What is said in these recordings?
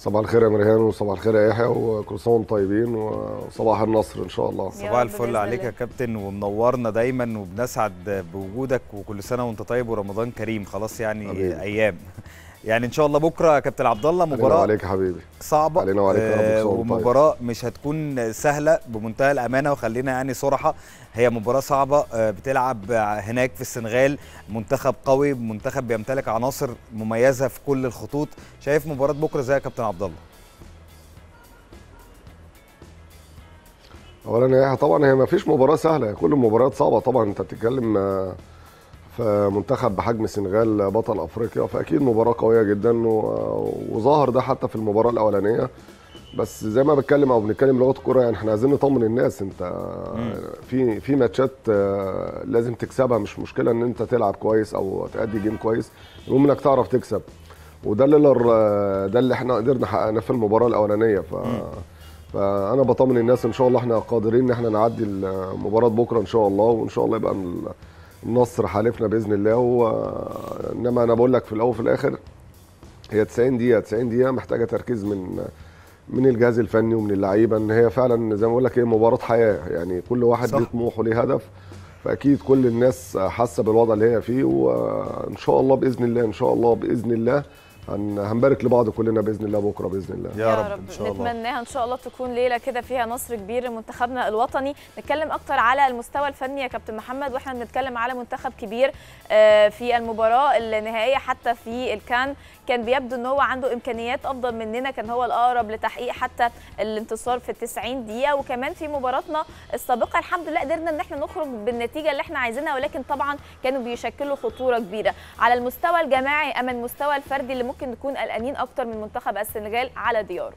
صباح الخير يا مريان وصباح الخير يا يحيى وكل سنه وانتم طيبين وصباح النصر ان شاء الله صباح الفل عليك يا كابتن ومنورنا دايما وبنسعد بوجودك وكل سنه وانت طيب ورمضان كريم خلاص يعني حبيبي. ايام يعني ان شاء الله بكره يا كابتن عبد الله علينا مباراه وعليك يا حبيبي صعبه علينا وعليك يا رب آه، كل سنة وانت طيب. ومباراه مش هتكون سهله بمنتهى الامانه وخلينا يعني صراحه هي مباراه صعبه آه، بتلعب هناك في السنغال منتخب قوي منتخب بيمتلك عناصر مميزه في كل الخطوط شايف مباراه بكره ازاي يا كابتن عبد الله اولا يا يحيى طبعا هي ما فيش مباراه سهله كل المباريات صعبه طبعا انت بتتكلم آه، في منتخب بحجم السنغال بطل افريقيا فاكيد مباراه قويه جدا و- وظاهر ده حتى في المباراه الاولانيه بس زي ما بتكلم او بنتكلم لغه الكوره يعني احنا عايزين نطمن الناس انت في في ماتشات آه، لازم تكسبها مش مشكله ان انت تلعب كويس او تأدي جيم كويس المهم انك تعرف تكسب وده اللي ده اللي احنا قدرنا حققناه في المباراه الاولانيه ف فانا بطمن الناس ان شاء الله احنا قادرين ان احنا نعدي مباراه بكره ان شاء الله وان شاء الله يبقى ال- النصر حالفنا باذن الله و... انما انا بقول لك في الاول وفي الاخر هي 90 دقيقه 90 دقيقه محتاجه تركيز من من الجهاز الفني ومن اللعيبه ان هي فعلا زي ما بقول لك هي مباراه حياه يعني كل واحد صح. ليه طموح وليه هدف فاكيد كل الناس حاسه بالوضع اللي هي فيه وان شاء الله باذن الله ان شاء الله باذن الله هن- هنبارك لبعض كلنا باذن الله بكره باذن الله يا رب ان شاء الله نتمناها ان شاء الله تكون ليله كده فيها نصر كبير لمنتخبنا الوطني نتكلم اكتر على المستوى الفني يا كابتن محمد واحنا بنتكلم على منتخب كبير آه، في المباراه النهائيه حتى في الكان كان بيبدو ان هو عنده امكانيات افضل مننا كان هو الاقرب لتحقيق حتى الانتصار في ال 90 دقيقه وكمان في مباراتنا السابقه الحمد لله قدرنا ان احنا نخرج بالنتيجه اللي احنا عايزينها ولكن طبعا كانوا بيشكلوا خطوره كبيره على المستوى الجماعي اما المستوى الفردي اللي ممكن نكون قلقانين اكتر من منتخب السنغال على دياره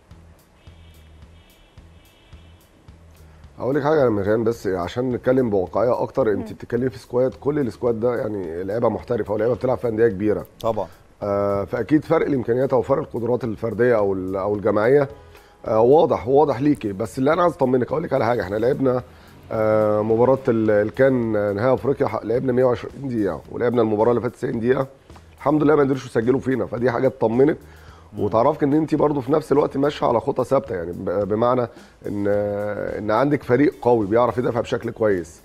هقول لك حاجه يا مريان بس عشان نتكلم بواقعيه اكتر انت بتتكلمي في سكواد كل السكواد ده يعني لعيبه محترفه ولعيبه بتلعب في انديه كبيره طبعا آه، فاكيد فرق الامكانيات او فرق القدرات الفرديه او ال- او الجماعيه آه، واضح واضح ليكي بس اللي انا عايز اطمنك اقول لك على حاجه احنا لعبنا آه، مباراه ال- الكان نهائي افريقيا ح- لعبنا 120 دقيقه ولعبنا المباراه اللي فاتت 90 دقيقه الحمد لله ما قدروش يسجلوا فينا فدي حاجه تطمنك وتعرفك ان انت برضو في نفس الوقت ماشيه على خطى ثابته يعني ب- بمعنى ان ان عندك فريق قوي بيعرف يدافع بشكل كويس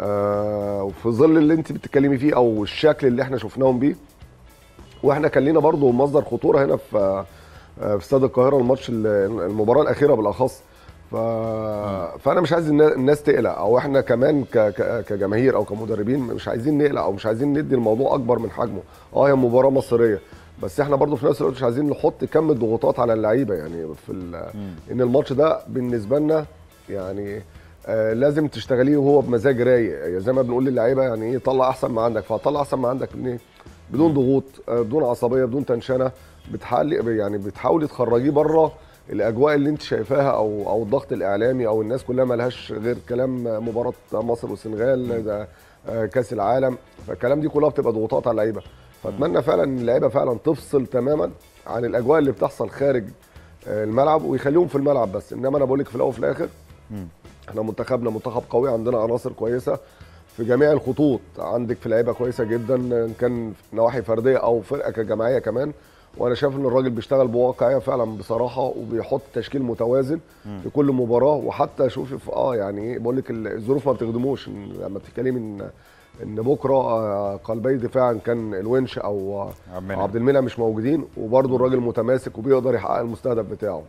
آه، وفي ظل اللي انت بتتكلمي فيه او الشكل اللي احنا شفناهم بيه واحنا كان لينا برضو مصدر خطوره هنا في في استاد القاهره الماتش ال- المباراه الاخيره بالاخص ف... فانا مش عايز النا- الناس تقلق او احنا كمان ك... ك... كجماهير او كمدربين مش عايزين نقلق او مش عايزين ندي الموضوع اكبر من حجمه اه هي مباراه مصريه بس احنا برضو في نفس الوقت مش عايزين نحط كم الضغوطات على اللعيبه يعني في ال... ان الماتش ده بالنسبه لنا يعني آه لازم تشتغليه وهو بمزاج رايق يعني زي ما بنقول للعيبه يعني ايه طلع احسن ما عندك فهتطلع احسن ما عندك من ايه بدون ضغوط آه، بدون عصبيه بدون تنشنه بتحاول يعني بتحاولي تخرجيه بره الاجواء اللي انت شايفاها او او الضغط الاعلامي او الناس كلها ملهاش غير كلام مباراه مصر والسنغال ده آه، كاس العالم فالكلام دي كلها بتبقى ضغوطات على اللعيبه فاتمنى فعلا ان اللعيبه فعلا تفصل تماما عن الاجواء اللي بتحصل خارج آه، الملعب ويخليهم في الملعب بس انما انا بقول لك في الاول وفي الاخر احنا منتخبنا منتخب قوي عندنا عناصر كويسه في جميع الخطوط عندك في لعيبه كويسه جدا ان كان في نواحي فرديه او فرقه كجماعيه كمان وانا شايف ان الراجل بيشتغل بواقعيه فعلا بصراحه وبيحط تشكيل متوازن في كل مباراه وحتى شوفي في اه يعني ايه بقول لك الظروف ما بتخدموش إن لما بتتكلمي ان ان بكره آه، قلبي دفاعا كان الونش او آه، عبد المنعم. عبد المنعم مش موجودين وبرده الراجل متماسك وبيقدر يحقق المستهدف بتاعه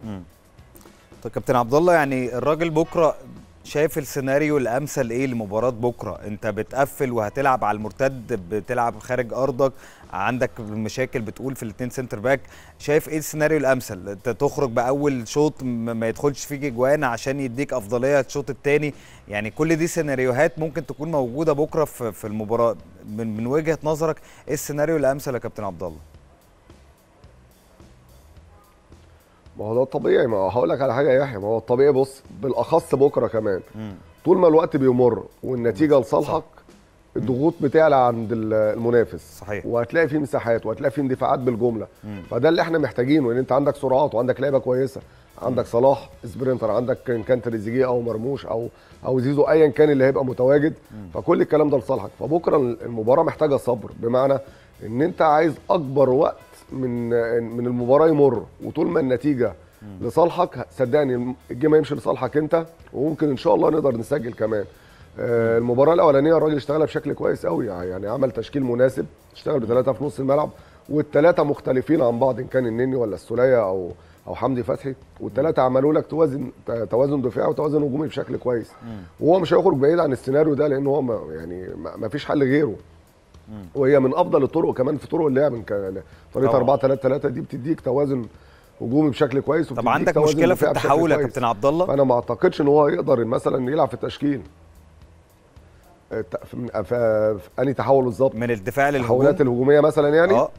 طب كابتن عبد الله يعني الراجل بكره شايف السيناريو الامثل ايه لمباراه بكره انت بتقفل وهتلعب على المرتد بتلعب خارج ارضك عندك مشاكل بتقول في الاثنين سنتر باك شايف ايه السيناريو الامثل انت تخرج باول شوط م- ما يدخلش فيك اجوان عشان يديك افضليه الشوط الثاني يعني كل دي سيناريوهات ممكن تكون موجوده بكره في في المباراه من من وجهه نظرك ايه السيناريو الامثل يا كابتن عبد الله ما هو ده الطبيعي ما هو هقول لك على حاجه يا يحيى ما هو الطبيعي بص بالاخص بكره كمان طول ما الوقت بيمر والنتيجه لصالحك الضغوط بتعلى عند ال- المنافس صحيح. وهتلاقي فيه مساحات وهتلاقي فيه اندفاعات بالجمله فده اللي احنا محتاجينه ان انت عندك سرعات وعندك لعيبه كويسه عندك صلاح سبرينتر عندك ان كان تريزيجيه او مرموش او او زيزو ايا كان اللي هيبقى متواجد فكل الكلام ده لصالحك فبكره المباراه محتاجه صبر بمعنى ان انت عايز اكبر وقت من من المباراه يمر وطول ما النتيجه لصالحك صدقني الجيم هيمشي لصالحك انت وممكن ان شاء الله نقدر نسجل كمان آه، المباراه الاولانيه الراجل اشتغلها بشكل كويس قوي يعني عمل تشكيل مناسب اشتغل بثلاثه في نص الملعب والثلاثه مختلفين عن بعض ان كان النني ولا السوليه او او حمدي فتحي والثلاثه عملوا لك توازن توازن دفاعي وتوازن هجومي بشكل كويس وهو مش هيخرج بعيد عن السيناريو ده لان هو ما يعني ما ما فيش حل غيره وهي من افضل الطرق كمان في طرق اللعب إن كان- طريقه طبعا. 4 3 3 دي بتديك توازن هجومي بشكل كويس طب وبتديك عندك توازن مشكله في دفاعي بشكل التحول يا كويس. كابتن عبد الله فانا ما اعتقدش ان هو يقدر مثلا يلعب في التشكيل الت- في في- في انهي تحول بالظبط من الدفاع للهجوم التحولات الهجوميه مثلا يعني اه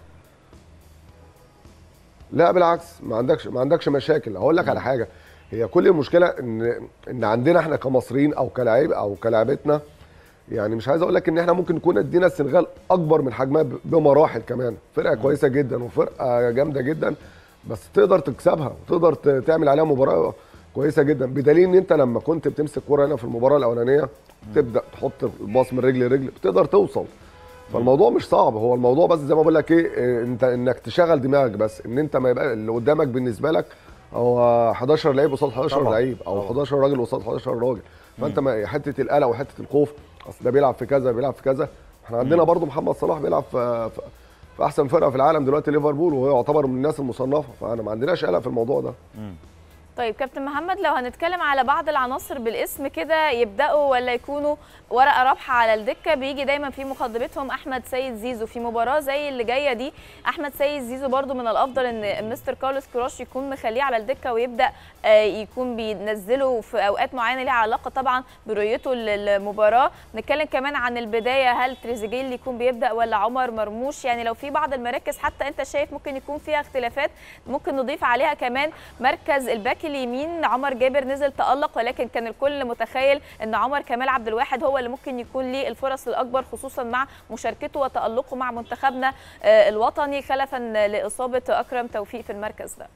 لا بالعكس ما عندكش ما عندكش مشاكل هقول لك على حاجه هي كل المشكله ان ان عندنا احنا كمصريين او كلاعب او كلاعبتنا يعني مش عايز اقول لك ان احنا ممكن نكون ادينا السنغال اكبر من حجمها ب- بمراحل كمان فرقه كويسه جدا وفرقه جامده جدا بس تقدر تكسبها وتقدر ت- تعمل عليها مباراه كويسه جدا بدليل ان انت لما كنت بتمسك كوره هنا في المباراه الاولانيه تبدا تحط الباص من رجل لرجل بتقدر توصل فالموضوع مش صعب هو الموضوع بس زي ما بقول لك ايه إيه، انت انك تشغل دماغك بس ان انت ما يبقى اللي قدامك بالنسبه لك هو 11 لعيب قصاد 11 طبعاً. لعيب او طبعاً. 11 راجل قصاد 11 راجل فانت ما حته القلق وحته الخوف اصل ده بيلعب في كذا بيلعب في كذا احنا عندنا برضو محمد صلاح بيلعب في في- في احسن فرقه في العالم دلوقتي ليفربول وهو يعتبر من الناس المصنفه فانا ما عندناش قلق في الموضوع ده طيب كابتن محمد لو هنتكلم على بعض العناصر بالاسم كده يبداوا ولا يكونوا ورقه رابحه على الدكه بيجي دايما في مقدمتهم احمد سيد زيزو في مباراه زي اللي جايه دي احمد سيد زيزو برضو من الافضل ان مستر كارلوس كروش يكون مخليه على الدكه ويبدا آه، يكون بينزله في اوقات معينه ليها علاقه طبعا برؤيته للمباراه نتكلم كمان عن البدايه هل تريزيجيه اللي يكون بيبدا ولا عمر مرموش يعني لو في بعض المراكز حتى انت شايف ممكن يكون فيها اختلافات ممكن نضيف عليها كمان مركز الباك اليمين عمر جابر نزل تألق ولكن كان الكل متخيل ان عمر كمال عبد الواحد هو اللي ممكن يكون ليه الفرص الاكبر خصوصا مع مشاركته وتألقه مع منتخبنا آه، الوطني خلفا لاصابه اكرم توفيق في المركز ده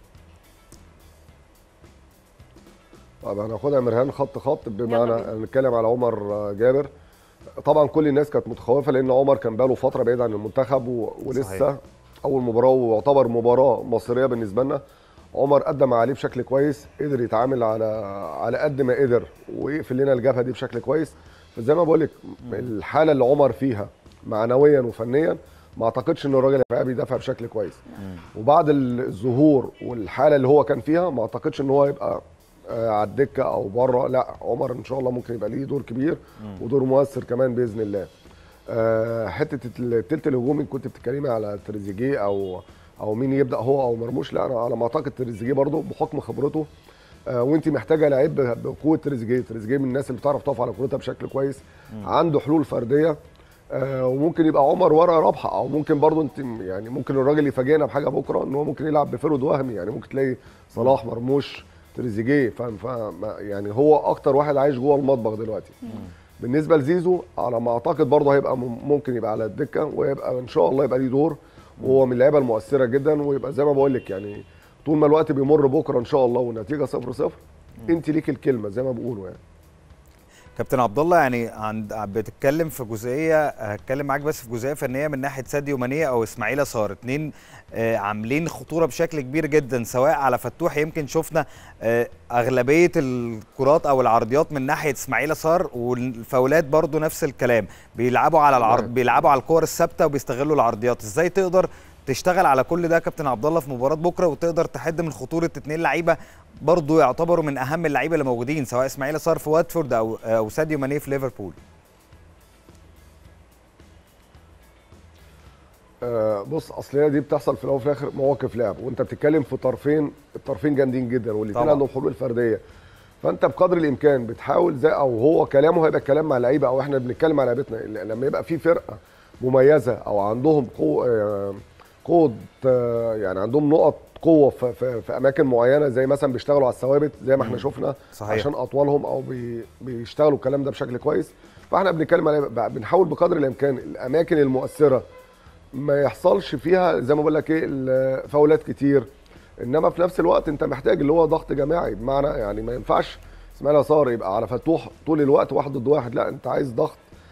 طب هناخدها مرهان خط خط بمعنى يلا بينا. نتكلم على عمر جابر طبعا كل الناس كانت متخوفه لان عمر كان بقاله فتره بعيد عن المنتخب و... ولسه صحيح. اول مباراه ويعتبر مباراه مصريه بالنسبه لنا عمر قدم عليه بشكل كويس قدر يتعامل على على قد ما قدر ويقفل لنا الجبهه دي بشكل كويس فزي ما بقول لك الحاله اللي عمر فيها معنويا وفنيا ما اعتقدش ان الراجل هيبقى بيدافع بشكل كويس وبعد الظهور والحاله اللي هو كان فيها ما اعتقدش ان هو يبقى آه، على الدكه او بره لا عمر ان شاء الله ممكن يبقى ليه دور كبير ودور مؤثر كمان باذن الله آه، حته التلت الهجومي كنت بتتكلمي على تريزيجيه او او مين يبدا هو او مرموش لا انا على ما اعتقد تريزيجيه برضه بحكم خبرته آه، وانت محتاجه لعيب ب- بقوه تريزيجيه تريزيجيه من الناس اللي بتعرف تقف على كورتها بشكل كويس عنده حلول فرديه آه، وممكن يبقى عمر ورقه رابحه او ممكن برضه انت يعني ممكن الراجل يفاجئنا بحاجه بكره ان هو ممكن يلعب بفرد وهمي يعني ممكن تلاقي صلاح مرموش تريزيجيه فاهم فاهم يعني هو اكتر واحد عايش جوه المطبخ دلوقتي بالنسبه لزيزو على ما اعتقد برضه هيبقى مم- ممكن يبقى على الدكه ويبقى ان شاء الله يبقى ليه دور وهو من اللعيبه المؤثره جدا ويبقى زي ما بقول لك يعني طول ما الوقت بيمر بكره ان شاء الله والنتيجه 0 0 انت ليك الكلمه زي ما بيقولوا يعني كابتن عبد الله يعني عند بتتكلم في جزئيه هتكلم معاك بس في جزئيه فنيه من ناحيه ساديو ماني او اسماعيل صار اتنين آه، عاملين خطوره بشكل كبير جدا سواء على فتوح يمكن شفنا آه، اغلبيه الكرات او العرضيات من ناحيه اسماعيل صار والفاولات برضو نفس الكلام بيلعبوا على العرض نعم. بيلعبوا على الكور الثابته وبيستغلوا العرضيات ازاي تقدر تشتغل على كل ده يا كابتن عبد الله في مباراه بكره وتقدر تحد من خطوره اتنين لعيبه برضو يعتبروا من اهم اللعيبه اللي موجودين سواء اسماعيل صار في واتفورد او او ساديو ماني في ليفربول آه، بص اصل هي دي بتحصل في الاول وفي الاخر مواقف لعب وانت بتتكلم في طرفين الطرفين جامدين جدا والاثنين طبعا. عندهم حلول فرديه فانت بقدر الامكان بتحاول زي او هو كلامه هيبقى كلام مع اللعيبه او احنا بنتكلم مع لعيبتنا لما يبقى في فرقه مميزه او عندهم قوه آه، قوه آه، يعني عندهم نقط قوه في, في, في اماكن معينه زي مثلا بيشتغلوا على الثوابت زي ما احنا شفنا صحيح. عشان اطوالهم او بي بيشتغلوا الكلام ده بشكل كويس فاحنا بنتكلم على بنحاول بقدر الامكان الاماكن المؤثره ما يحصلش فيها زي ما بقول لك ايه الفاولات كتير انما في نفس الوقت انت محتاج اللي هو ضغط جماعي بمعنى يعني ما ينفعش اسماعيل يسار يبقى على فتوح طول الوقت واحد ضد واحد لا انت عايز ضغط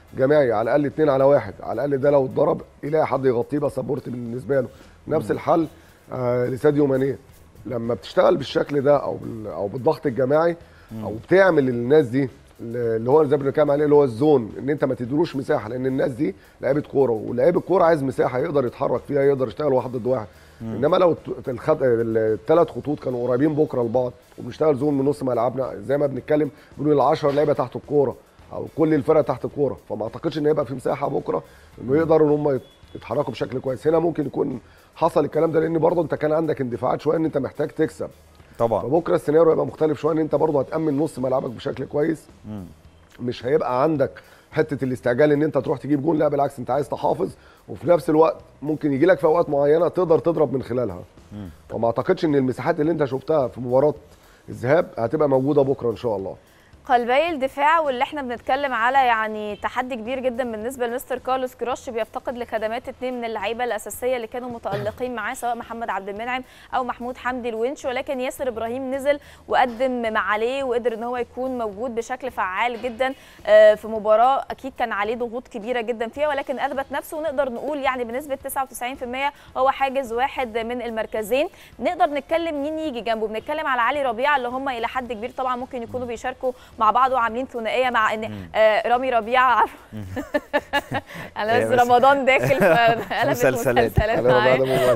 جماعي على الاقل اتنين على واحد على الاقل ده لو اتضرب يلاقي حد يغطيه يبقى سبورت بالنسبه له نفس الحل آه لساديو ماني لما بتشتغل بالشكل ده او بال- او بالضغط الجماعي او بتعمل للناس دي اللي هو زي ما بنتكلم عليه اللي هو الزون ان انت ما تديلوش مساحه لان الناس دي لعيبه كوره ولعيب الكوره عايز مساحه يقدر يتحرك فيها يقدر يشتغل واحد ضد واحد انما لو الثلاث خطوط كانوا قريبين بكره لبعض وبنشتغل زون من نص ملعبنا زي ما بنتكلم بنقول ال 10 لعيبه تحت الكوره او كل الفرق تحت الكوره فما اعتقدش ان هيبقى في مساحه بكره انه يقدروا ان هم يتحركوا بشكل كويس هنا ممكن يكون حصل الكلام ده لان برضه انت كان عندك اندفاعات شويه ان انت محتاج تكسب طبعا فبكره السيناريو هيبقى مختلف شويه ان انت برضه هتامن نص ملعبك بشكل كويس مش هيبقى عندك حته الاستعجال ان انت تروح تجيب جون لا بالعكس انت عايز تحافظ وفي نفس الوقت ممكن يجي لك في اوقات معينه تقدر تضرب من خلالها وما اعتقدش ان المساحات اللي انت شفتها في مباراه الذهاب هتبقى موجوده بكره ان شاء الله قلبي الدفاع واللي احنا بنتكلم على يعني تحدي كبير جدا بالنسبه لمستر كارلوس كراش بيفتقد لخدمات اثنين من اللعيبه الاساسيه اللي كانوا متالقين معاه سواء محمد عبد المنعم او محمود حمدي الونش ولكن ياسر ابراهيم نزل وقدم ما عليه وقدر ان هو يكون موجود بشكل فعال جدا آه، في مباراه اكيد كان عليه ضغوط كبيره جدا فيها ولكن اثبت نفسه ونقدر نقول يعني بنسبه 99% هو حاجز واحد من المركزين نقدر نتكلم مين يجي جنبه بنتكلم على علي ربيعه اللي هم الى حد كبير طبعا ممكن يكونوا بيشاركوا مع بعض وعاملين ثنائيه مع ان آه رامي ربيعه انا هي بس بس- رمضان داخل فقلبت مسلسلات. مسلسلات انا معايا بعد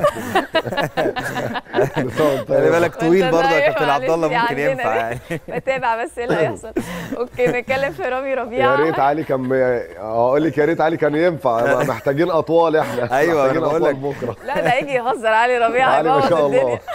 ممثل خلي بالك وانت طويل برضه يا نايم كابتن عبد الله معلش ممكن عندنا ينفع يعني بتابع بس ايه اللي هيحصل اوكي نتكلم في رامي يا ربيعه ريت علي كان اقول لك يا ريت علي كان ينفع محتاجين اطوال احنا أيوة، محتاجين أنا بقول أطوال لك. بكره لا ده هيجي يهزر علي ربيعه علي ما هيبوظ شاء الدنيا. الله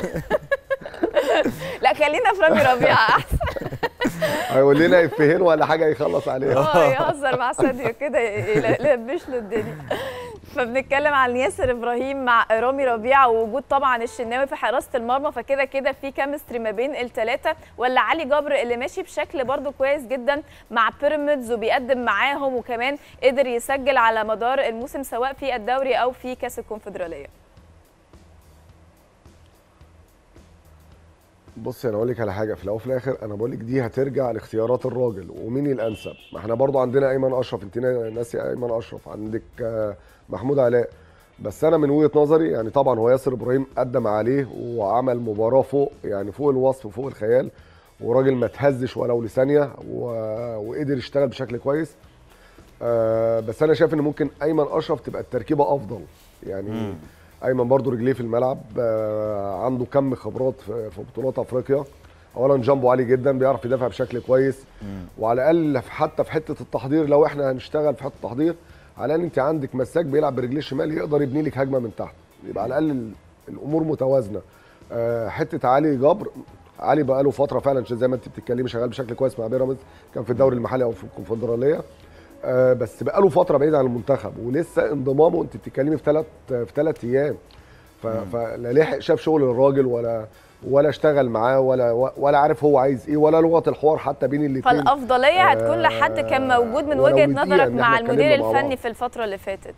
لا خلينا في رامي ربيعه احسن هيقول لنا افيهين ولا حاجه يخلص عليها اه يهزر مع ساديو كده يلبش له الدنيا فبنتكلم عن ياسر ابراهيم مع رامي ربيعه ووجود طبعا الشناوي في حراسه المرمى فكده كده في كيمستري ما بين الثلاثه ولا علي جبر اللي ماشي بشكل برده كويس جدا مع بيراميدز وبيقدم معاهم وكمان قدر يسجل على مدار الموسم سواء في الدوري او في كاس الكونفدراليه بص انا اقول لك على حاجه في الاول وفي الاخر انا بقول لك دي هترجع لاختيارات الراجل ومين الانسب ما احنا برضو عندنا ايمن اشرف انت ناسي ايمن اشرف عندك آه، محمود علاء بس انا من وجهه نظري يعني طبعا هو ياسر ابراهيم قدم عليه وعمل مباراه فوق يعني فوق الوصف وفوق الخيال وراجل ما تهزش ولو لثانيه و... وقدر يشتغل بشكل كويس آه بس انا شايف ان ممكن ايمن اشرف تبقى التركيبه افضل يعني مم. ايمن برضو رجليه في الملعب آه عنده كم خبرات في في بطولات افريقيا اولا جامبو عالي جدا بيعرف يدافع بشكل كويس وعلى الاقل في- حتى في حته التحضير لو احنا هنشتغل في حته التحضير على الاقل انت عندك مساك بيلعب برجليه الشمال يقدر يبني لك هجمه من تحت يبقى على الاقل ال- الامور متوازنه آه حته علي جبر علي بقى له فتره فعلا زي ما انت بتتكلمي شغال بشكل كويس مع بيراميدز كان في الدوري المحلي او في الكونفدراليه آه بس بقى له فتره بعيد عن المنتخب ولسه انضمامه انت بتتكلمي في ثلاث في ثلاث ايام ف- فلا لحق شاف شغل الراجل ولا ولا اشتغل معاه ولا ولا عارف هو عايز ايه ولا لغه الحوار حتى بين الاثنين فالافضليه هتكون لحد كان موجود من ولو وجهه دقيقة نظرك إن مع إحنا المدير اتكلمنا مع الفني بعض. في الفتره اللي فاتت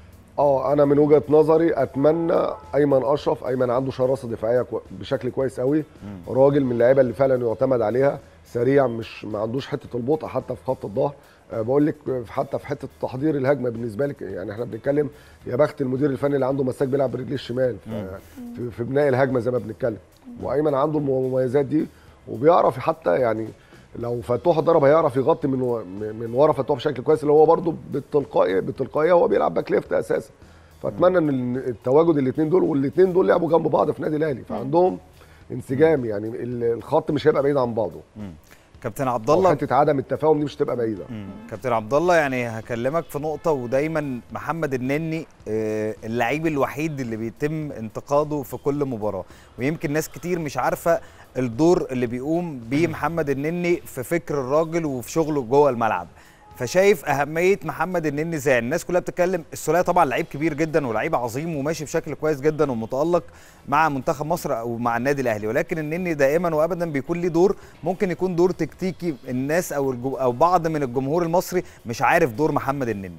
اه انا من وجهه نظري اتمنى ايمن اشرف ايمن عنده شراسه دفاعيه كو... بشكل كويس قوي راجل من اللعيبه اللي فعلا يعتمد عليها سريع مش ما عندوش حته البطء حتى في خط الظهر أه بقول لك حتى في حته تحضير الهجمه بالنسبه لك يعني احنا بنتكلم يا بخت المدير الفني اللي عنده مساك بيلعب برجليه الشمال ف... في, في بناء الهجمه زي ما بنتكلم وايمن عنده المميزات دي وبيعرف حتى يعني لو فتوح ضرب هيعرف يغطي من و... من ورا فتوح بشكل كويس اللي هو برده بالتلقائيه بالتلقائيه هو بيلعب باك ليفت اساسا فاتمنى ان التواجد الاثنين دول والاثنين دول لعبوا جنب بعض في نادي الاهلي فعندهم انسجام يعني ال- الخط مش هيبقى بعيد عن بعضه كابتن عبد أو الله حته عدم التفاهم دي مش هتبقى بعيده مم. كابتن عبد الله يعني هكلمك في نقطة ودايما محمد النني آه، اللعيب الوحيد اللي بيتم انتقاده في كل مباراة ويمكن ناس كتير مش عارفة الدور اللي بيقوم بيه محمد النني في فكر الراجل وفي شغله جوه الملعب فشايف اهميه محمد النني ازاي الناس كلها بتتكلم السوليه طبعا لعيب كبير جدا ولعيب عظيم وماشي بشكل كويس جدا ومتالق مع منتخب مصر او مع النادي الاهلي ولكن النني دائما وابدا بيكون ليه دور ممكن يكون دور تكتيكي الناس او الجو او بعض من الجمهور المصري مش عارف دور محمد النني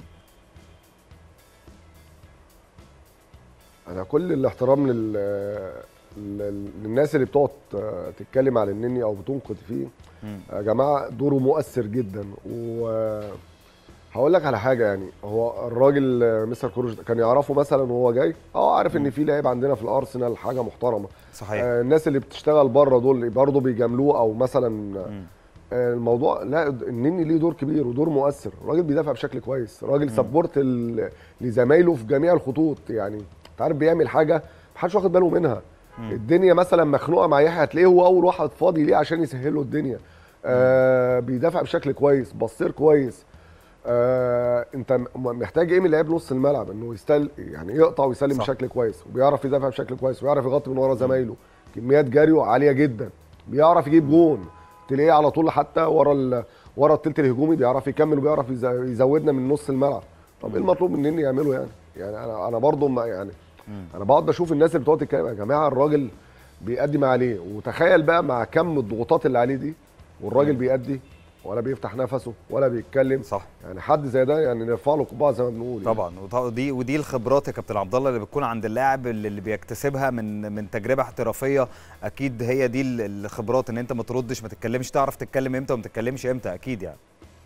انا كل الاحترام لل... لل- للناس اللي بتقعد تتكلم على النني او بتنقد فيه مم. يا جماعه دوره مؤثر جدا و هقول لك على حاجه يعني هو الراجل آه، مستر كوروش ده كان يعرفه مثلا وهو جاي اه عارف ان في لعيب عندنا في الارسنال حاجه محترمه صحيح آه الناس اللي بتشتغل بره دول برضه بيجاملوه او مثلا مم. آه الموضوع لا النني ليه دور كبير ودور مؤثر الراجل بيدافع بشكل كويس راجل سبورت ال- لزمايله في جميع الخطوط يعني انت عارف بيعمل حاجه محدش واخد باله منها مم. الدنيا مثلا مخنوقه مع يحيى هتلاقيه هو اول واحد فاضي ليه عشان يسهل له الدنيا آه بيدافع بشكل كويس بصير كويس آه انت م- محتاج ايه من لعيب نص الملعب انه يستل يعني يقطع ويسلم صح. بشكل كويس وبيعرف يدافع بشكل كويس ويعرف يغطي من ورا زمايله كميات جريه عاليه جدا بيعرف يجيب جون تلاقيه على طول حتى ورا ال... ورا التلت الهجومي بيعرف يكمل وبيعرف يز- يزودنا من نص الملعب طب ايه المطلوب مني يعمله يعني يعني انا انا برضه ما يعني مم. انا بقعد اشوف الناس اللي بتقعد تتكلم يا جماعه الراجل بيأدي ما عليه وتخيل بقى مع كم الضغوطات اللي عليه دي والراجل بيأدي ولا بيفتح نفسه ولا بيتكلم صح يعني حد زي ده يعني نرفع له قبعه زي ما بنقول يعني. طبعا وط- ودي ودي الخبرات يا كابتن عبد الله اللي بتكون عند اللاعب اللي اللي بيكتسبها من من تجربه احترافيه اكيد هي دي ال- الخبرات ان انت ما تردش ما تتكلمش تعرف تتكلم امتى وما تتكلمش امتى اكيد يعني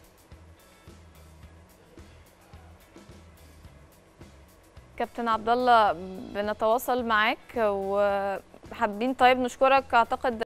كابتن عبد الله بنتواصل معاك وحابين طيب نشكرك اعتقد